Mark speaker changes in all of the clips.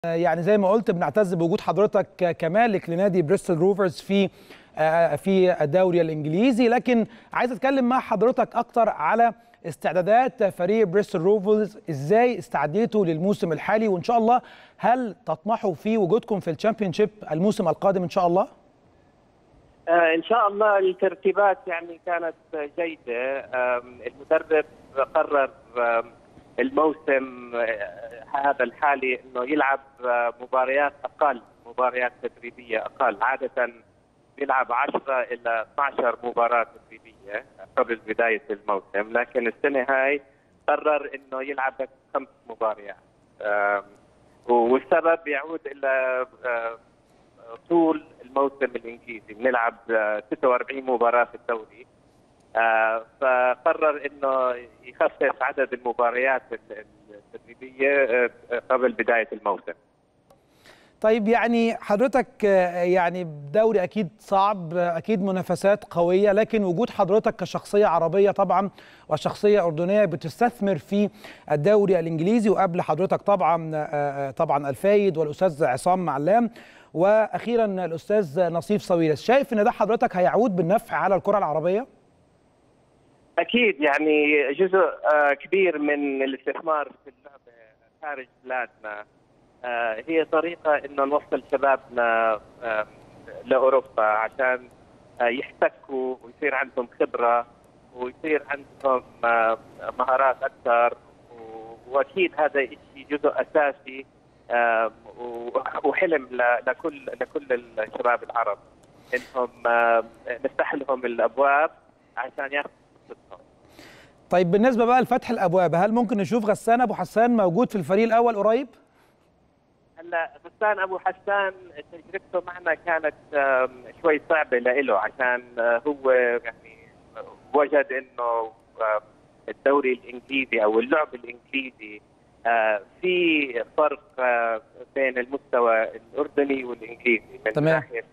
Speaker 1: يعني زي ما قلت بنعتز بوجود حضرتك كمالك لنادي بريستول روفرز في في الدوري الانجليزي لكن عايز اتكلم مع حضرتك اكتر على استعدادات فريق بريستول روفرز ازاي استعديتوا للموسم الحالي وان شاء الله هل تطمحوا في وجودكم في الشامبيونشيب الموسم القادم ان شاء الله
Speaker 2: آه ان شاء الله الترتيبات يعني كانت جيده المدرب قرر الموسم هذا الحالي انه يلعب مباريات اقل مباريات تدريبيه اقل عاده بيلعب 10 الى 12 مباراه تدريبيه قبل بدايه الموسم لكن السنه هاي قرر انه يلعب بس خمس مباريات والسبب يعود الى طول الموسم الانجليزي بنلعب 46 مباراه في الدوري آه فقرر انه يخفف عدد المباريات التدريبيه قبل بدايه الموسم.
Speaker 1: طيب يعني حضرتك يعني دوري اكيد صعب اكيد منافسات قويه لكن وجود حضرتك كشخصيه عربيه طبعا وشخصيه اردنيه بتستثمر في الدوري الانجليزي وقبل حضرتك طبعا طبعا الفايد والاستاذ عصام معلام واخيرا الاستاذ نصيف صويرس شايف ان ده حضرتك هيعود بالنفع على الكره العربيه؟
Speaker 2: اكيد يعني جزء كبير من الاستثمار في اللعبه خارج بلادنا هي طريقه انه نوصل شبابنا لاوروبا عشان يحتكوا ويصير عندهم خبره ويصير عندهم مهارات اكثر واكيد هذا شيء جزء اساسي وحلم لكل لكل الشباب العرب انهم نفتح لهم الابواب عشان ياخذوا
Speaker 1: طيب بالنسبه بقى لفتح الابواب هل ممكن نشوف غسان ابو حسان موجود في الفريق الاول قريب؟
Speaker 2: هلا غسان ابو حسان تجربته معنا كانت شوي صعبه له عشان هو يعني وجد انه الدوري الانجليزي او اللعب الانجليزي في فرق بين المستوى الاردني والانجليزي من
Speaker 1: تمام.
Speaker 2: ناحيه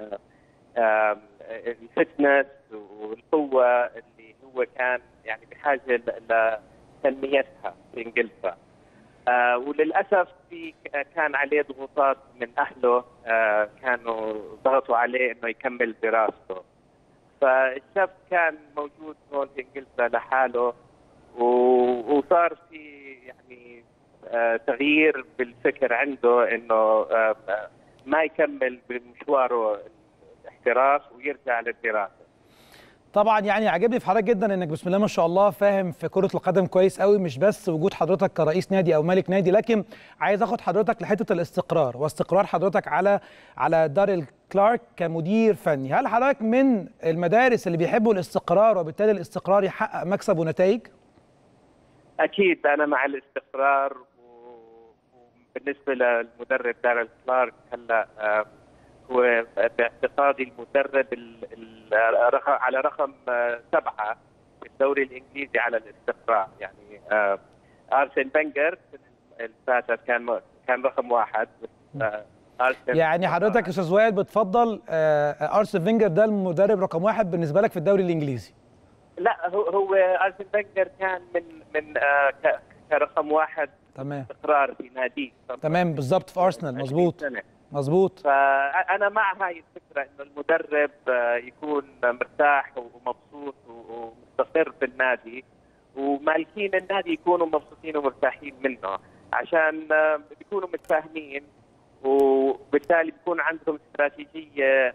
Speaker 2: الفتنس والقوه اللي هو كان يعني بحاجه لتنميتها في انجلترا. آه وللاسف في كان عليه ضغوطات من اهله آه كانوا ضغطوا عليه انه يكمل دراسته. فالشاب كان موجود هون في انجلترا لحاله وصار في يعني آه تغيير بالفكر عنده انه ما يكمل بمشواره الاحتراف ويرجع للدراسه.
Speaker 1: طبعا يعني عجبني في حضرتك جدا انك بسم الله ما شاء الله فاهم في كره القدم كويس قوي مش بس وجود حضرتك كرئيس نادي او مالك نادي لكن عايز اخد حضرتك لحته الاستقرار واستقرار حضرتك على على داريل كلارك كمدير فني هل حضرتك من المدارس اللي بيحبوا الاستقرار وبالتالي الاستقرار يحقق مكسب ونتائج
Speaker 2: اكيد انا مع الاستقرار وبالنسبه للمدرب داريل كلارك هلا هو باعتقادي المدرب على رقم سبعه في الدوري الانجليزي على الاستقرار يعني ارسن فينجر الفاتت كان كان رقم واحد
Speaker 1: يعني حضرتك استاذ وائل بتفضل ارسن فينجر ده المدرب رقم واحد بالنسبه لك في الدوري الانجليزي
Speaker 2: لا هو هو ارسن فينجر كان من من كرقم واحد
Speaker 1: تمام
Speaker 2: استقرار في ناديه
Speaker 1: تمام بالظبط في ارسنال مظبوط مظبوط
Speaker 2: فانا مع هاي الفكره انه المدرب يكون مرتاح ومبسوط ومستقر في النادي ومالكين النادي يكونوا مبسوطين ومرتاحين منه عشان بيكونوا متفاهمين وبالتالي بيكون عندهم استراتيجيه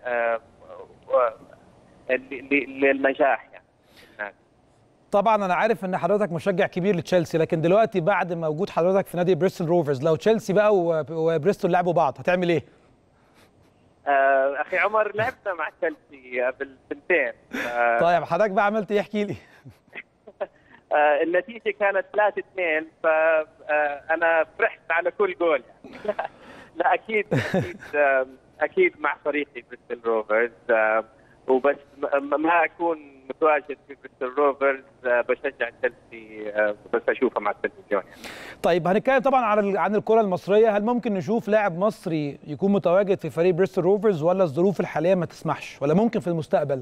Speaker 2: للنجاح يعني
Speaker 1: طبعا انا عارف ان حضرتك مشجع كبير لتشيلسي لكن دلوقتي بعد ما وجود حضرتك في نادي بريستول روفرز لو تشيلسي بقى وبريستول لعبوا بعض هتعمل ايه؟
Speaker 2: آه اخي عمر لعبنا مع تشيلسي قبل سنتين
Speaker 1: آه طيب حضرتك بقى عملت ايه احكي لي
Speaker 2: آه النتيجه كانت 3 2 فانا فرحت على كل جول يعني لا اكيد اكيد اكيد مع فريقي بريستول روفرز وبس ما اكون متواجد في بريستول روفرز بشجع تشيلسي بس اشوفه مع التلفزيون يعني.
Speaker 1: طيب هنتكلم طبعا عن عن الكره المصريه هل ممكن نشوف لاعب مصري يكون متواجد في فريق بريستول روفرز ولا الظروف الحاليه ما تسمحش ولا ممكن في المستقبل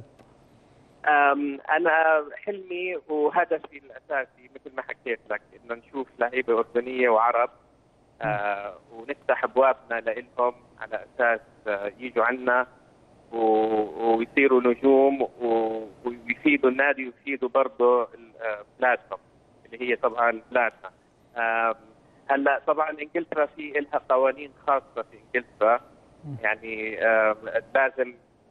Speaker 2: انا حلمي وهدفي الاساسي مثل ما حكيت لك انه نشوف لعيبه اردنيه وعرب آه ونفتح ابوابنا لهم على اساس آه يجوا عنا ويصيروا نجوم ويفيدوا النادي ويفيدوا برضه بلادهم اللي هي طبعا بلادنا. هلا طبعا انجلترا في لها قوانين خاصه في انجلترا يعني لازم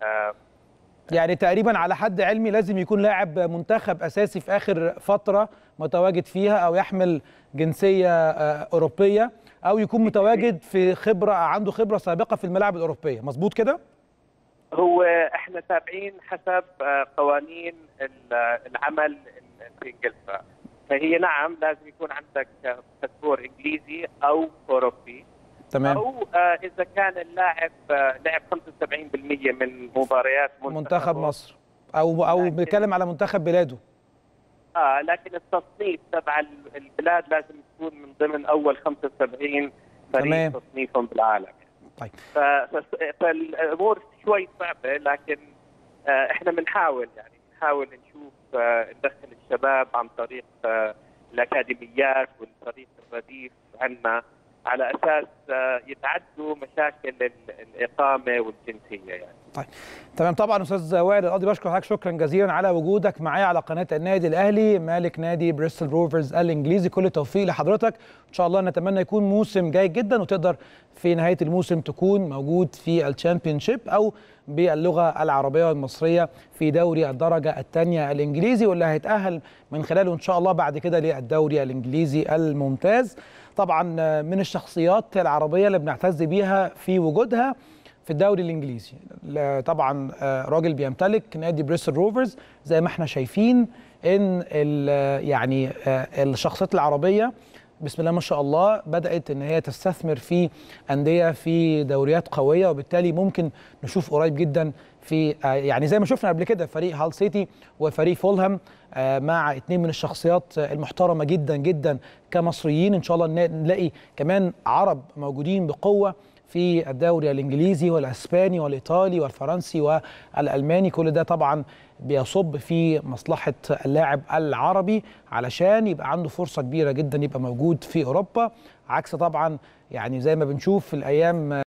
Speaker 1: يعني تقريبا على حد علمي لازم يكون لاعب منتخب اساسي في اخر فتره متواجد فيها او يحمل جنسيه اوروبيه او يكون متواجد في خبره عنده خبره سابقه في الملاعب الاوروبيه مظبوط كده
Speaker 2: هو احنا تابعين حسب قوانين العمل في انجلترا فهي نعم لازم يكون عندك باسبور انجليزي او اوروبي
Speaker 1: تمام
Speaker 2: او آه اذا كان اللاعب آه لعب 75% من مباريات
Speaker 1: منتخب, منتخب مصر او او بنتكلم على منتخب بلاده
Speaker 2: اه لكن التصنيف تبع البلاد لازم تكون من ضمن اول 75 فريق
Speaker 1: تمام.
Speaker 2: تصنيفهم بالعالم
Speaker 1: طيب
Speaker 2: فالامور شوي صعبه لكن آه احنا بنحاول يعني بنحاول نشوف آه ندخل الشباب عن طريق آه الاكاديميات والفريق الرديف عندنا على اساس يتعدوا مشاكل الاقامه والجنسيه يعني.
Speaker 1: طيب تمام طبعا استاذ وائل القاضي بشكر حضرتك شكرا جزيلا على وجودك معايا على قناه النادي الاهلي مالك نادي بريستول روفرز الانجليزي كل التوفيق لحضرتك ان شاء الله نتمنى يكون موسم جيد جدا وتقدر في نهايه الموسم تكون موجود في الشامبيونشيب او باللغه العربيه والمصريه في دوري الدرجه الثانيه الانجليزي واللي هيتاهل من خلاله ان شاء الله بعد كده للدوري الانجليزي الممتاز طبعا من الشخصيات العربيه اللي بنعتز بيها في وجودها في الدوري الانجليزي طبعا راجل بيمتلك نادي بريستول روفرز زي ما احنا شايفين ان يعني الشخصيات العربيه بسم الله ما شاء الله بدات ان هي تستثمر في انديه في دوريات قويه وبالتالي ممكن نشوف قريب جدا في يعني زي ما شفنا قبل كده فريق هال سيتي وفريق فولهام مع اثنين من الشخصيات المحترمه جدا جدا كمصريين ان شاء الله نلاقي كمان عرب موجودين بقوه في الدوري الانجليزي والاسباني والايطالي والفرنسي والالماني كل ده طبعا بيصب في مصلحه اللاعب العربي علشان يبقى عنده فرصه كبيره جدا يبقى موجود في اوروبا عكس طبعا يعني زي ما بنشوف في الايام